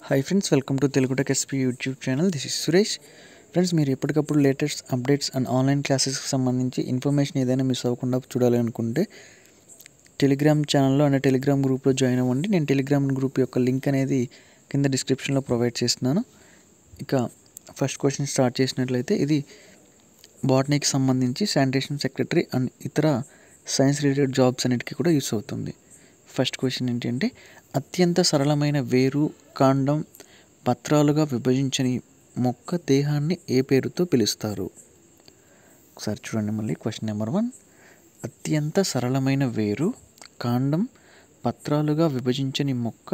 hi friends welcome to Telugu tech SP YouTube channel this is Suresh friends మీరు ఎప్పటికప్పుడు latest updates and online క్లాసెస్కి సంబంధించి information ఏదైనా miss అవ్వకుండా చూడాలి అనుకుంటే టెలిగ్రామ్ ఛానల్లో అండ్ టెలిగ్రామ్ గ్రూప్లో జాయిన్ అవ్వండి నేను టెలిగ్రామ్ గ్రూప్ యొక్క లింక్ అనేది కింద డిస్క్రిప్షన్లో ప్రొవైడ్ చేస్తున్నాను ఇక ఫస్ట్ క్వశ్చన్ స్టార్ట్ చేసినట్లయితే ఇది బాటనీకి సంబంధించి శానిటేషన్ సెక్రటరీ అండ్ ఇతర సైన్స్ రిలేటెడ్ జాబ్స్ అన్నిటికీ కూడా యూస్ అవుతుంది ఫస్ట్ క్వశ్చన్ ఏంటంటే అత్యంత సరళమైన వేరు కాండం పత్రాలుగా విభజించని మొక్క దేహాన్ని ఏ పేరుతో పిలుస్తారు ఒకసారి చూడండి మళ్ళీ క్వశ్చన్ నెంబర్ వన్ అత్యంత సరళమైన వేరు కాండం పత్రాలుగా విభజించని మొక్క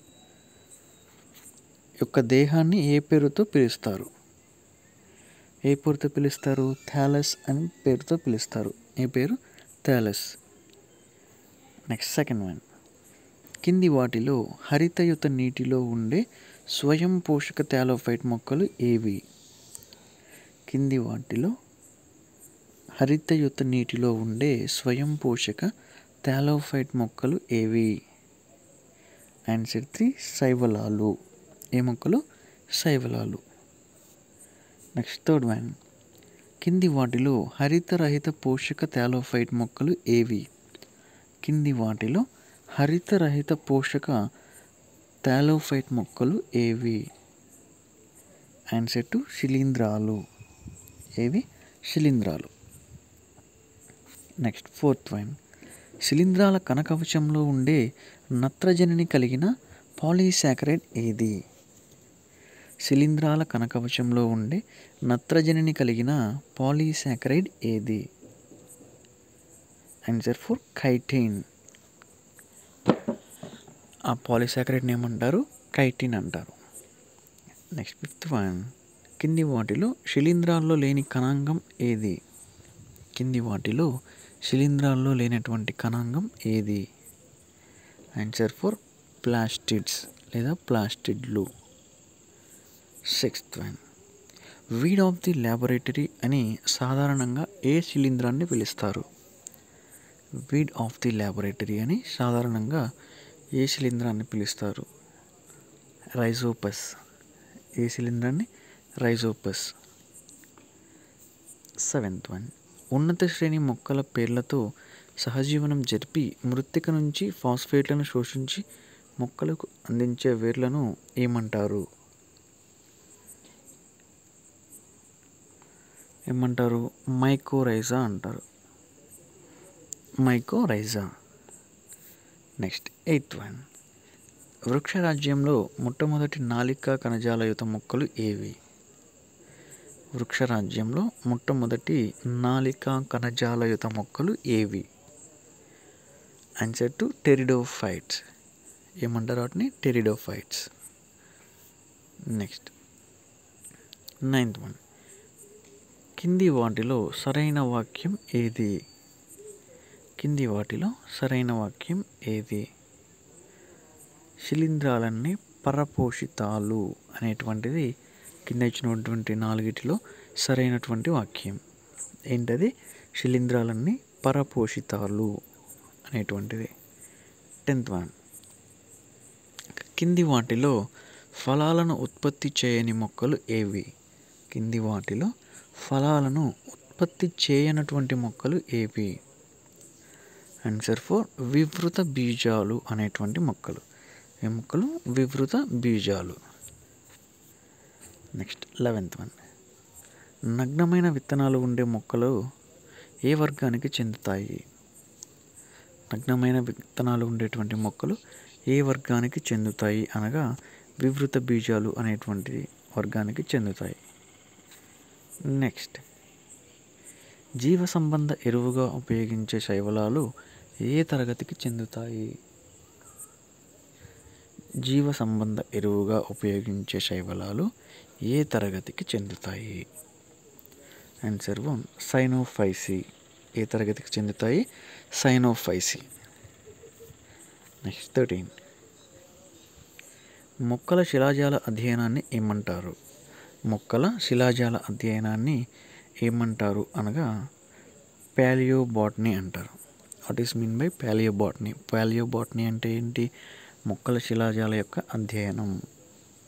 యొక్క దేహాన్ని ఏ పేరుతో పిలుస్తారు ఏ పేరుతో పిలుస్తారు థాలస్ అని పేరుతో పిలుస్తారు ఏ పేరు థాలస్ నెక్స్ట్ సెకండ్ వన్ కింది వాటిలో హరితయుత నీటిలో ఉండే స్వయం పోషక థాలోఫైట్ మొక్కలు ఏవి కింది వాటిలో హరితయుత నీటిలో ఉండే స్వయం పోషక థాలోఫైట్ మొక్కలు ఏవి ఆన్సర్ త్రీ శైవలాలు ఏ మొక్కలు శైవలాలు నెక్స్ట్ థర్డ్ వన్ కింది వాటిలో హరితరహిత పోషక థాలోఫైట్ మొక్కలు ఏవి కింది వాటిలో హరితరహిత పోషక థాలోఫైట్ మొక్కలు ఏవి ఆన్సర్ టు శిలీంధ్రాలు ఏవి శిలీంధ్రాలు నెక్స్ట్ ఫోర్త్ వన్ శిలీంధ్రాల కనకవచంలో ఉండే నత్రజనిని కలిగిన పాలీసాకరైడ్ ఏది శిలీంధ్రాల కనకవచంలో ఉండే నత్రజనిని కలిగిన పాలీసాకరైడ్ ఏది ఆన్సర్ ఫర్ కైటిన్ ఆ పాలీసాకరైడ్ని ఏమంటారు కైటిన్ అంటారు నెక్స్ట్ ఫిఫ్త్ వన్ కింది వాటిలో శిలీంధ్రాల్లో లేని కణాంగం ఏది కింది వాటిలో శిలీంధ్రాల్లో లేనటువంటి కణాంగం ఏది ఆన్సర్ ఫర్ ప్లాస్టిడ్స్ లేదా ప్లాస్టిడ్లు sixth one weed of the laboratory అని సాధారణంగా ఏ శిలీంధ్రాన్ని పిలుస్తారు వీడ్ ఆఫ్ ది ల్యాబొరేటరీ అని సాధారణంగా ఏ శిలీంధ్రాన్ని పిలుస్తారు రైజోపస్ ఏ శిలీంధ్రాన్ని రైజోపస్ సెవెంత్ వన్ ఉన్నత శ్రేణి మొక్కల పేర్లతో సహజీవనం జరిపి మృత్తిక నుంచి ఫాస్ఫేట్లను శోషించి మొక్కలకు అందించే వేర్లను ఏమంటారు ఏమంటారు మైకోరైజా అంటారు మైకోరైజా నెక్స్ట్ ఎయిత్ వన్ వృక్షరాజ్యంలో మొట్టమొదటి నాలిక కణజాలయుత మొక్కలు ఏవి వృక్షరాజ్యంలో మొట్టమొదటి నాలిక కణజాలయుత మొక్కలు ఏవి ఆన్సర్ టు టెరిడోఫైట్స్ ఏమంటారు వాటిని టెరిడోఫైట్స్ నెక్స్ట్ నైన్త్ వన్ కింది వాటిలో సరైన వాక్యం ఏది కింది వాటిలో సరైన వాక్యం ఏది శిలీంధ్రాలన్నీ పరపోషితాలు అనేటువంటిది కింద ఇచ్చినటువంటి నాలుగిటిలో సరైనటువంటి వాక్యం ఏంటది శిలీంధ్రాలన్నీ పరపోషితాలు అనేటువంటిది టెన్త్ వన్ కింది వాటిలో ఫలాలను ఉత్పత్తి చేయని మొక్కలు ఏవి కింది వాటిలో ఫలాలను ఉత్పత్తి చేయనటువంటి మొక్కలు ఏవి ఆన్సర్ ఫర్ వివృత బీజాలు అనేటువంటి మొక్కలు ఏ మొక్కలు వివృత బీజాలు నెక్స్ట్ లెవెన్త్ వన్ నగ్నమైన విత్తనాలు ఉండే మొక్కలు ఏ వర్గానికి చెందుతాయి నగ్నమైన విత్తనాలు ఉండేటువంటి మొక్కలు ఏ వర్గానికి చెందుతాయి అనగా వివృత బీజాలు అనేటువంటి వర్గానికి చెందుతాయి నెక్స్ట్ జీవ సంబంధ ఎరువుగా ఉపయోగించే శైవలాలు ఏ తరగతికి చెందుతాయి జీవ సంబంధ ఎరువుగా ఉపయోగించే శైవలాలు ఏ తరగతికి చెందుతాయి ఆన్సర్ వన్ సైనోఫైసి ఏ తరగతికి చెందుతాయి సైనోఫైసి నెక్స్ట్ థర్టీన్ మొక్కల శిలాజాల అధ్యయనాన్ని ఏమంటారు మొక్కల శిలాజాల అధ్యయనాన్ని ఏమంటారు అనగా ప్యాలియోబాట్నీ అంటారు what is mean by palaeobotany palaeobotany అంటే ఏంటి మొక్కల శిలాజాల యొక్క అధ్యయనం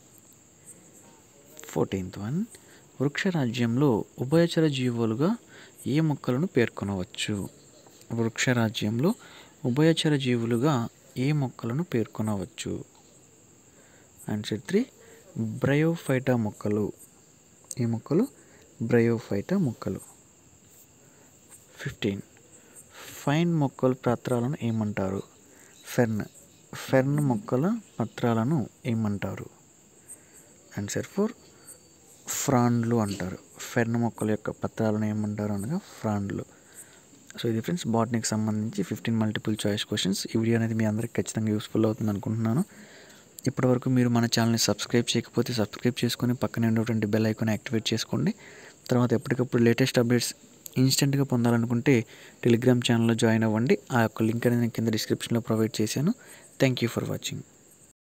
ఫోర్టీన్త్ వన్ వృక్షరాజ్యంలో ఉభయచర జీవులుగా ఏ మొక్కలను పేర్కొనవచ్చు వృక్షరాజ్యంలో ఉభయచర జీవులుగా ఏ మొక్కలను పేర్కొనవచ్చు ఆన్సర్ త్రీ బ్రయోఫైటా మొక్కలు ఈ మొక్కలు బ్రయోఫైటా మొక్కలు ఫిఫ్టీన్ ఫైన్ మొక్కల పత్రాలను ఏమంటారు ఫెర్న్ ఫెర్న్ మొక్కల పత్రాలను ఏమంటారు ఆన్సర్ ఫోర్ ఫ్రాండ్లు అంటారు ఫెర్న్ మొక్కల యొక్క పత్రాలను ఏమంటారు అనగా ఫ్రాండ్లు సో ఇది ఫ్రెండ్స్ బాటనీకి సంబంధించి ఫిఫ్టీన్ మల్టిపుల్ చాయిస్ క్వశ్చన్స్ ఈ వీడియో అనేది మీ అందరికి ఖచ్చితంగా యూస్ఫుల్ అవుతుంది అనుకుంటున్నాను ఇప్పటివరకు మీరు మన ఛానల్ని సబ్స్క్రైబ్ చేయకపోతే సబ్స్క్రైబ్ చేసుకొని పక్కనే ఉన్నటువంటి బెల్ ఐకాన్ యాక్టివేట్ చేసుకోండి తర్వాత ఎప్పటికప్పుడు లేటెస్ట్ అప్డేట్స్ ఇన్స్టెంట్గా పొందాలనుకుంటే టెలిగ్రామ్ ఛానల్లో జాయిన్ అవ్వండి ఆ యొక్క లింక్ అనేది నేను కింద డిస్క్రిప్షన్లో ప్రొవైడ్ చేశాను థ్యాంక్ యూ ఫర్ వాచింగ్